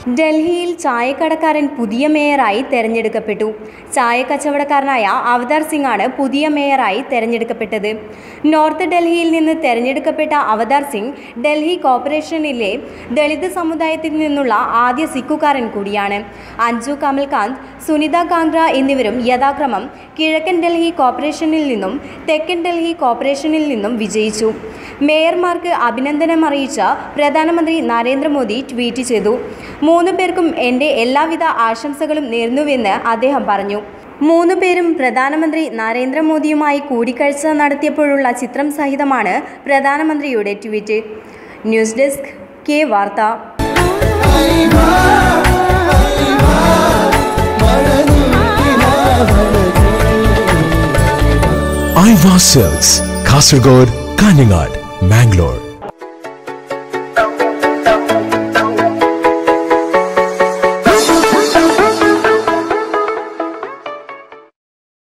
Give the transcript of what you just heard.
ഡൽഹിയിൽ ചായക്കടക്കാരൻ പുതിയ മേയറായി തെരഞ്ഞെടുക്കപ്പെട്ടു ചായ കച്ചവടക്കാരനായ അവതാർ സിംഗ് ആണ് പുതിയ മേയറായി തെരഞ്ഞെടുക്കപ്പെട്ടത് നോർത്ത് ഡൽഹിയിൽ നിന്ന് തെരഞ്ഞെടുക്കപ്പെട്ട അവതാർ സിംഗ് ഡൽഹി കോർപ്പറേഷനിലെ ദളിത് സമുദായത്തിൽ നിന്നുള്ള ആദ്യ സിക്കുകാരൻ കൂടിയാണ് അഞ്ജു കമൽകാന്ത് സുനിത കാംഗ്ര എന്നിവരും യഥാക്രമം കിഴക്കൻ ഡൽഹി കോർപ്പറേഷനിൽ നിന്നും തെക്കൻ ഡൽഹി കോർപ്പറേഷനിൽ നിന്നും വിജയിച്ചു മേയർമാർക്ക് അഭിനന്ദനം അറിയിച്ച പ്രധാനമന്ത്രി നരേന്ദ്രമോദി ട്വീറ്റ് ചെയ്തു മൂന്ന് പേർക്കും എൻ്റെ എല്ലാവിധ ആശംസകളും നേർന്നുവെന്ന് അദ്ദേഹം പറഞ്ഞു മൂന്ന് പേരും പ്രധാനമന്ത്രി നരേന്ദ്രമോദിയുമായി കൂടിക്കാഴ്ച നടത്തിയപ്പോഴുള്ള ചിത്രം സഹിതമാണ് പ്രധാനമന്ത്രിയുടെ ട്വീറ്റ് ന്യൂസ് ഡെസ്ക് കെ വാർത്ത ഐവാ സെൽസ് കാസർഗോഡ് കാഞ്ഞങ്ങാട് മാംഗ്ലൂർ